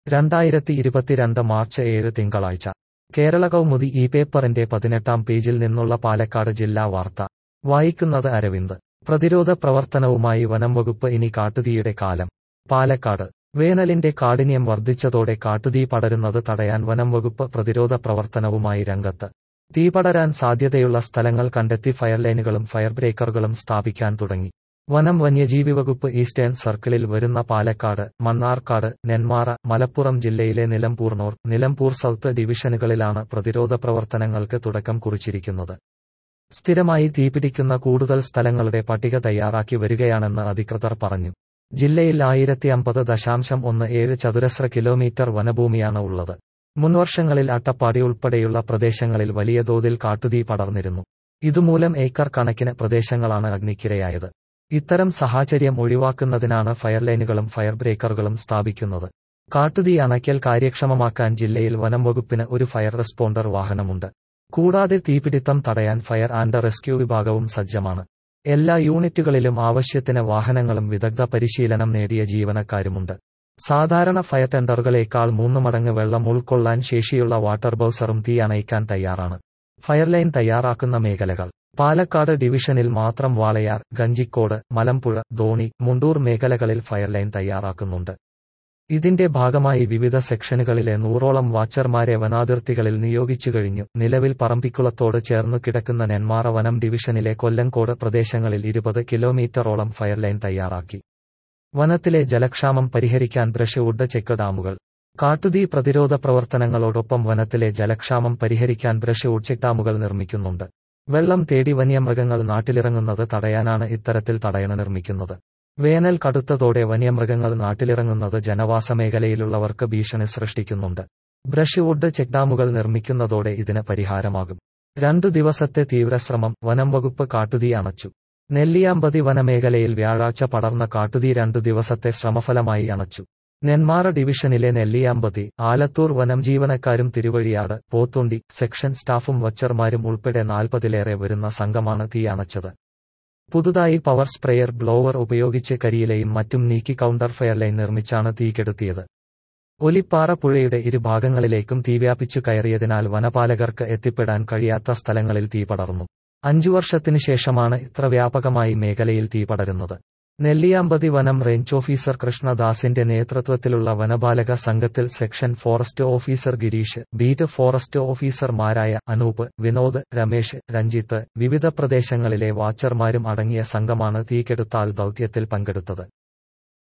രണ്ടായിരത്തി ഇരുപത്തിരണ്ട് മാർച്ച് ഏഴ് തിങ്കളാഴ്ച കേരള കൗമുദി ഈ പേപ്പറിന്റെ പതിനെട്ടാം പേജിൽ നിന്നുള്ള പാലക്കാട് ജില്ലാ വാർത്ത വായിക്കുന്നത് അരവിന്ദ് പ്രതിരോധ പ്രവർത്തനവുമായി വനം വകുപ്പ് ഇനി കാട്ടുതീയുടെ കാലം പാലക്കാട് വേനലിന്റെ കാഠിന്യം വർദ്ധിച്ചതോടെ കാട്ടുതീ പടരുന്നത് തടയാൻ വനം വകുപ്പ് പ്രതിരോധ പ്രവർത്തനവുമായി രംഗത്ത് തീ പടരാൻ സാധ്യതയുള്ള സ്ഥലങ്ങൾ കണ്ടെത്തി ഫയർലൈനുകളും ഫയർ ബ്രേക്കറുകളും സ്ഥാപിക്കാൻ തുടങ്ങി വനം വന്യജീവി വകുപ്പ് ഈസ്റ്റേൺ സർക്കിളിൽ വരുന്ന പാലക്കാട് മണ്ണാർക്കാട് നെന്മാറ മലപ്പുറം ജില്ലയിലെ നിലമ്പൂർ നോർത്ത് നിലമ്പൂർ സൗത്ത് ഡിവിഷനുകളിലാണ് പ്രതിരോധ പ്രവർത്തനങ്ങൾക്ക് തുടക്കം കുറിച്ചിരിക്കുന്നത് സ്ഥിരമായി തീപിടിക്കുന്ന കൂടുതൽ സ്ഥലങ്ങളുടെ പട്ടിക തയ്യാറാക്കി വരികയാണെന്ന് അധികൃതർ പറഞ്ഞു ജില്ലയിൽ ആയിരത്തി അമ്പത് ദശാംശം ഒന്ന് ഏഴ് ചതുരശ്ര കിലോമീറ്റർ വനഭൂമിയാണ് ഉള്ളത് മുൻവർഷങ്ങളിൽ അട്ടപ്പാടി ഉൾപ്പെടെയുള്ള പ്രദേശങ്ങളിൽ വലിയ തോതിൽ കാട്ടുതീ പടർന്നിരുന്നു ഇതുമൂലം ഏക്കർ കണക്കിന് പ്രദേശങ്ങളാണ് അഗ്നിക്കിരയായത് ഇത്തരം സാഹചര്യം ഒഴിവാക്കുന്നതിനാണ് ഫയർലൈനുകളും ഫയർ ബ്രേക്കറുകളും സ്ഥാപിക്കുന്നത് കാട്ടുതീ അണയ്ക്കൽ കാര്യക്ഷമമാക്കാൻ ജില്ലയിൽ വനം വകുപ്പിന് ഒരു ഫയർ റെസ്പോണ്ടർ വാഹനമുണ്ട് കൂടാതെ തീപിടിത്തം തടയാൻ ഫയർ ആൻഡ് റെസ്ക്യൂ വിഭാഗവും സജ്ജമാണ് എല്ലാ യൂണിറ്റുകളിലും ആവശ്യത്തിന് വാഹനങ്ങളും വിദഗ്ധ പരിശീലനം നേടിയ ജീവനക്കാരുമുണ്ട് സാധാരണ ഫയർ ടെൻഡറുകളേക്കാൾ മൂന്ന് മടങ്ങ് വെള്ളം ഉൾക്കൊള്ളാൻ ശേഷിയുള്ള വാട്ടർ ബൗസറും തീ അണയ്ക്കാൻ തയ്യാറാണ് ഫയർലൈൻ തയ്യാറാക്കുന്ന മേഖലകൾ പാലക്കാട് ഡിവിഷനിൽ മാത്രം വാളയാർ ഗഞ്ചിക്കോട് മലമ്പുഴ ധോണി മുണ്ടൂർ മേഖലകളിൽ ഫയർലൈൻ തയ്യാറാക്കുന്നുണ്ട് ഇതിന്റെ ഭാഗമായി വിവിധ സെക്ഷനുകളിലെ നൂറോളം വാച്ചർമാരെ വനാതിർത്തികളിൽ നിയോഗിച്ചു കഴിഞ്ഞു നിലവിൽ പറമ്പിക്കുളത്തോട് ചേർന്നു കിടക്കുന്ന നെന്മാറ വനം ഡിവിഷനിലെ കൊല്ലങ്കോട് പ്രദേശങ്ങളിൽ ഇരുപത് കിലോമീറ്ററോളം ഫയർലൈൻ തയ്യാറാക്കി വനത്തിലെ ജലക്ഷാമം പരിഹരിക്കാൻ ബ്രഷ്വുഡ് ചെക്ക് ഡാമുകൾ കാട്ടുതീ പ്രതിരോധ പ്രവർത്തനങ്ങളോടൊപ്പം വനത്തിലെ ജലക്ഷാമം പരിഹരിക്കാൻ ബ്രഷ്വുഡ് ചെക്ക് ഡാമുകൾ നിർമ്മിക്കുന്നുണ്ട് വെള്ളം തേടി വന്യമൃഗങ്ങൾ നാട്ടിലിറങ്ങുന്നത് തടയാനാണ് ഇത്തരത്തിൽ തടയണ നിർമ്മിക്കുന്നത് വേനൽ കടുത്തതോടെ വന്യമൃഗങ്ങൾ നാട്ടിലിറങ്ങുന്നത് ജനവാസ മേഖലയിലുള്ളവർക്ക് ഭീഷണി സൃഷ്ടിക്കുന്നുണ്ട് ബ്രഷ്വുഡ് ചെക്ക് ഡാമുകൾ നിർമ്മിക്കുന്നതോടെ ഇതിന് പരിഹാരമാകും രണ്ടു ദിവസത്തെ തീവ്രശ്രമം വനം വകുപ്പ് കാട്ടുതീ അണച്ചു നെല്ലിയാമ്പതി വനമേഖലയിൽ വ്യാഴാഴ്ച പടർന്ന കാട്ടുതീ രണ്ടു ദിവസത്തെ ശ്രമഫലമായി അണച്ചു നെന്മാറ ഡിവിഷനിലെ നെല്ലിയാമ്പതി ആലത്തൂർ വനം ജീവനക്കാരും തിരുവഴിയാട് പോത്തുണ്ടി സെക്ഷൻ സ്റ്റാഫും വച്ചർമാരും ഉൾപ്പെടെ നാൽപ്പതിലേറെ വരുന്ന സംഘമാണ് തീ അണച്ചത് പുതുതായി പവർ സ്പ്രേയർ ബ്ലോവർ ഉപയോഗിച്ച് കരിയിലയും മറ്റും നീക്കി കൗണ്ടർ ഫയർലൈൻ നിർമ്മിച്ചാണ് തീ കെടുത്തിയത് ഒലിപ്പാറ പുഴയുടെ ഇരുഭാഗങ്ങളിലേക്കും തീ വ്യാപിച്ചു കയറിയതിനാൽ വനപാലകർക്ക് എത്തിപ്പെടാൻ കഴിയാത്ത സ്ഥലങ്ങളിൽ തീ പടർന്നു അഞ്ചു വർഷത്തിനു ശേഷമാണ് ഇത്ര വ്യാപകമായി മേഖലയിൽ തീ പടരുന്നത് നെല്ലിയാമ്പതി വനം റേഞ്ച് ഓഫീസർ കൃഷ്ണദാസിന്റെ നേതൃത്വത്തിലുള്ള വനപാലക സംഘത്തിൽ section forest officer Girish beat forest ഓഫീസർമാരായ അനൂപ് വിനോദ് രമേശ് രഞ്ജിത്ത് വിവിധ പ്രദേശങ്ങളിലെ വാച്ചർമാരും അടങ്ങിയ സംഘമാണ് തീകെടുത്താൽ ദൌത്യത്തിൽ പങ്കെടുത്തത്